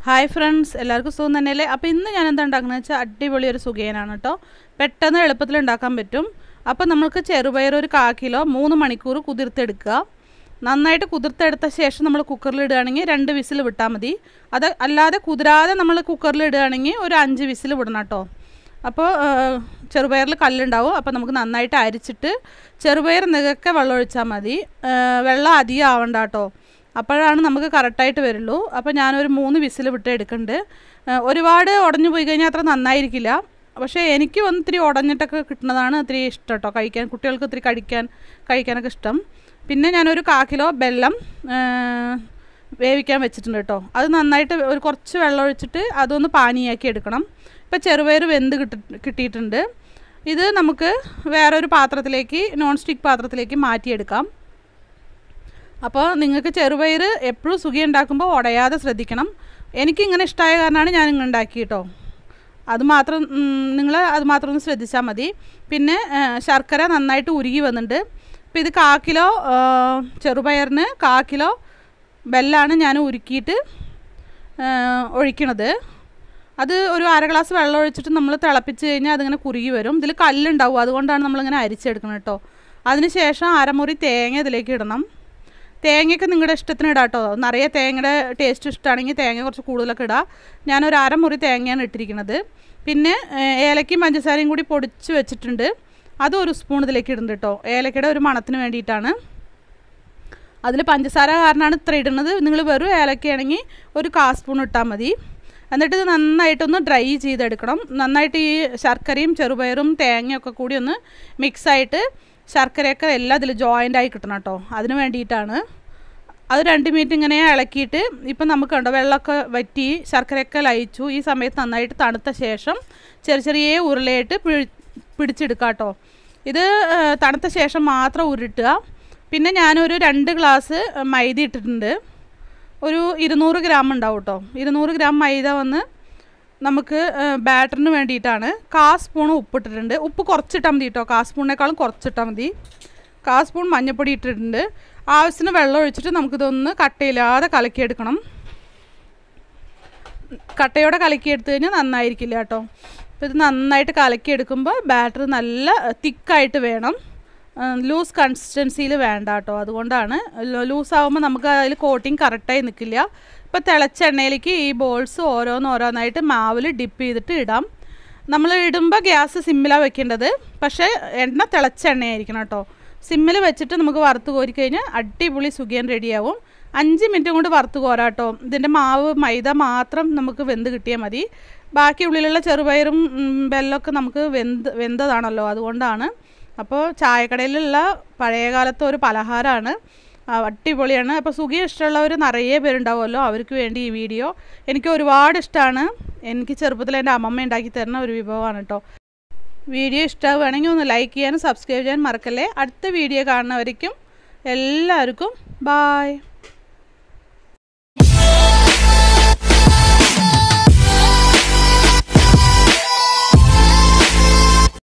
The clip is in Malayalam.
ഹായ് ഫ്രണ്ട്സ് എല്ലാവർക്കും സുഖം തന്നെയല്ലേ അപ്പോൾ ഇന്ന് ഞാൻ എന്താ ഉണ്ടാക്കുന്നത് വെച്ചാൽ അടിപൊളി ഒരു സുഖേനാണ് കേട്ടോ പെട്ടെന്ന് എളുപ്പത്തിൽ ഉണ്ടാക്കാൻ പറ്റും അപ്പോൾ നമുക്ക് ചെറുപയർ ഒരു കാ കിലോ മൂന്ന് മണിക്കൂർ കുതിർത്തെടുക്കുക നന്നായിട്ട് കുതിർത്തെടുത്ത ശേഷം നമ്മൾ കുക്കറിൽ ഇടുകയാണെങ്കിൽ രണ്ട് വിസിൽ വിട്ടാൽ മതി അത് അല്ലാതെ കുതിരാതെ നമ്മൾ കുക്കറിൽ ഇടുകയാണെങ്കിൽ ഒരു അഞ്ച് വിസിൽ വിടണം കേട്ടോ അപ്പോൾ ചെറുപയറിൽ കല്ലുണ്ടാവും അപ്പോൾ നമുക്ക് നന്നായിട്ട് അരിച്ചിട്ട് ചെറുപയർ നികക്കെ വെള്ളം ഒഴിച്ചാൽ മതി വെള്ളം അധികം ആവണ്ട കേട്ടോ അപ്പോഴാണ് നമുക്ക് കറക്റ്റായിട്ട് വരുള്ളൂ അപ്പോൾ ഞാനൊരു മൂന്ന് വിസിൽ വിട്ട് എടുക്കുന്നുണ്ട് ഒരുപാട് ഉടഞ്ഞു പോയി കഴിഞ്ഞാൽ അത്ര നന്നായിരിക്കില്ല പക്ഷേ എനിക്ക് വന്ന് ഇത്തിരി ഉടഞ്ഞിട്ടൊക്കെ കിട്ടുന്നതാണ് ഇത്തിരി ഇഷ്ടം കേട്ടോ കഴിക്കാൻ കുട്ടികൾക്ക് ഇത്തിരി കഴിക്കാൻ കഴിക്കാനൊക്കെ ഇഷ്ടം പിന്നെ ഞാനൊരു കാ കിലോ ബെല്ലം വേവിക്കാൻ വെച്ചിട്ടുണ്ട് കേട്ടോ അത് നന്നായിട്ട് ഒരു കുറച്ച് വെള്ളം ഒഴിച്ചിട്ട് അതൊന്ന് പാനിയാക്കി എടുക്കണം ഇപ്പോൾ ചെറുപയർ വെന്ത് കിട്ടി കിട്ടിയിട്ടുണ്ട് ഇത് നമുക്ക് വേറൊരു പാത്രത്തിലേക്ക് നോൺ സ്റ്റിക്ക് പാത്രത്തിലേക്ക് മാറ്റിയെടുക്കാം അപ്പോൾ നിങ്ങൾക്ക് ചെറുപയർ എപ്പോഴും സുഖി ഉണ്ടാക്കുമ്പോൾ ഉടയാതെ ശ്രദ്ധിക്കണം എനിക്കിങ്ങനെ ഇഷ്ടമായ കാരണമാണ് ഞാൻ ഇങ്ങനെ ഉണ്ടാക്കി കേട്ടോ അത് മാത്രം നിങ്ങൾ അത് മാത്രം ഒന്ന് ശ്രദ്ധിച്ചാൽ മതി പിന്നെ ശർക്കര നന്നായിട്ട് ഉരുകി വന്നിട്ടുണ്ട് അപ്പോൾ ഇത് കാ കിലോ ചെറുപയറിന് കാ കിലോ വെല്ലാണ് ഞാൻ ഉരുക്കിയിട്ട് ഒഴിക്കണത് അത് ഒരു അര ഗ്ലാസ് വെള്ളം ഒഴിച്ചിട്ട് നമ്മൾ തിളപ്പിച്ച് കഴിഞ്ഞാൽ അതിങ്ങനെ കുറുകി വരും ഇതിൽ കല്ലുണ്ടാവും അതുകൊണ്ടാണ് നമ്മളിങ്ങനെ അരിച്ചെടുക്കുന്നത് കേട്ടോ അതിന് ശേഷം അരമുറി തേങ്ങ ഇതിലേക്ക് ഇടണം തേങ്ങയൊക്കെ നിങ്ങളുടെ ഇഷ്ടത്തിന് ഇടാം കേട്ടോ നിറയെ തേങ്ങയുടെ ടേസ്റ്റ് ഇഷ്ടമാണെങ്കിൽ തേങ്ങ കുറച്ച് കൂടുതലൊക്കെ ഇടാം ഞാനൊരു അരമുറി തേങ്ങയാണ് ഇട്ടിരിക്കുന്നത് പിന്നെ ഏലക്കയും പഞ്ചസാരയും കൂടി പൊടിച്ച് വെച്ചിട്ടുണ്ട് അത് ഒരു സ്പൂൺ ഇതിലേക്ക് ഇടുന്നുണ്ട് കേട്ടോ ഏലക്കയുടെ ഒരു മണത്തിന് വേണ്ടിയിട്ടാണ് അതിൽ പഞ്ചസാര കാരണമാണ് ഇത്ര ഇടുന്നത് നിങ്ങൾ വെറും ഏലക്കയാണെങ്കിൽ ഒരു കാ സ്പൂൺ ഇട്ടാൽ മതി എന്നിട്ട് ഇത് നന്നായിട്ടൊന്ന് ഡ്രൈ ചെയ്തെടുക്കണം നന്നായിട്ട് ഈ ശർക്കരയും ചെറുപയറും തേങ്ങയൊക്കെ കൂടി ഒന്ന് മിക്സായിട്ട് ശർക്കരയൊക്കെ എല്ലാം ഇതിൽ ജോയിൻ്റ് ആയി കിട്ടണം കേട്ടോ അതിന് വേണ്ടിയിട്ടാണ് അത് രണ്ട് മിനിറ്റ് ഇങ്ങനെ ഇളക്കിയിട്ട് ഇപ്പം നമുക്ക് കണ്ടോ വെള്ളമൊക്കെ വറ്റി ശർക്കരയൊക്കെ ലയിച്ചു ഈ സമയത്ത് നന്നായിട്ട് തണുത്ത ശേഷം ചെറിയ ചെറിയ ഉരുളയായിട്ട് പിഴി പിടിച്ചെടുക്കുക കേട്ടോ ഇത് തണുത്ത ശേഷം മാത്രം ഉരുട്ടുക പിന്നെ ഞാനൊരു രണ്ട് ഗ്ലാസ് മൈദ ഇട്ടിട്ടുണ്ട് ഒരു ഇരുന്നൂറ് ഗ്രാം ഉണ്ടാവും കേട്ടോ ഇരുന്നൂറ് ഗ്രാം മൈദ വന്ന് നമുക്ക് ബാറ്ററിന് വേണ്ടിയിട്ടാണ് കാ സ്പൂൺ ഉപ്പിട്ടിട്ടുണ്ട് ഉപ്പ് കുറച്ചിട്ടാൽ മതി കേട്ടോ കാ സ്പൂണിനേക്കാളും കുറച്ചിട്ടാൽ മതി കാ സ്പൂൺ മഞ്ഞൾപ്പൊടി ഇട്ടിട്ടുണ്ട് ആവശ്യത്തിന് വെള്ളം ഒഴിച്ചിട്ട് നമുക്കിതൊന്ന് കട്ടയില്ലാതെ കലക്കിയെടുക്കണം കട്ടയോടെ കലക്കിയെടുത്ത് കഴിഞ്ഞാൽ നന്നായിരിക്കില്ല കേട്ടോ അപ്പോൾ ഇത് നന്നായിട്ട് കലക്കിയെടുക്കുമ്പോൾ ബാറ്റർ നല്ല തിക്കായിട്ട് വേണം ലൂസ് കൺസിസ്റ്റൻസിയിൽ വേണ്ട കേട്ടോ അതുകൊണ്ടാണ് ലൂസ് ആകുമ്പോൾ നമുക്ക് അതിൽ കോട്ടിങ് കറക്റ്റായി നിൽക്കില്ല ഇപ്പോൾ തിളച്ച എണ്ണയിലേക്ക് ഈ ബോൾസ് ഓരോന്ന് ഓരോന്നായിട്ട് മാവിൽ ഡിപ്പ് ചെയ്തിട്ട് ഇടാം നമ്മൾ ഇടുമ്പോൾ ഗ്യാസ് സിമ്മിലാണ് വെക്കേണ്ടത് പക്ഷേ എണ്ണ തിളച്ച എണ്ണയായിരിക്കണം കേട്ടോ സിമ്മിൽ വെച്ചിട്ട് നമുക്ക് വറുത്ത് കോരി കഴിഞ്ഞാൽ അടിപൊളി സുഖിയൻ റെഡിയാവും അഞ്ച് മിനിറ്റ് കൊണ്ട് വറുത്ത് കോരാട്ടോ ഇതിൻ്റെ മാവ് മൈദ മാത്രം നമുക്ക് വെന്ത് കിട്ടിയാൽ മതി ബാക്കി ഉള്ളിലുള്ള ചെറുപയറും വെല്ലമൊക്കെ നമുക്ക് വെന്ത് വെന്തതാണല്ലോ അതുകൊണ്ടാണ് അപ്പോൾ ചായക്കടയിലുള്ള പഴയകാലത്തെ ഒരു പലഹാരമാണ് അടിപൊളിയാണ് അപ്പോൾ സുഖി ഇഷ്ടമുള്ളവർ നിറയെ പേരുണ്ടാവുമല്ലോ അവർക്ക് വേണ്ടി ഈ വീഡിയോ എനിക്ക് ഒരുപാട് ഇഷ്ടമാണ് എനിക്ക് ചെറുപ്പത്തിൽ എൻ്റെ അമ്മമ്മ ഉണ്ടാക്കി തരുന്ന ഒരു വിഭവമാണ് കേട്ടോ വീഡിയോ ഇഷ്ടമാവുകയാണെങ്കിൽ ഒന്ന് ലൈക്ക് ചെയ്യാനും സബ്സ്ക്രൈബ് ചെയ്യാനും മറക്കല്ലേ അടുത്ത വീഡിയോ കാണുന്നവരേക്കും എല്ലാവർക്കും ബായ്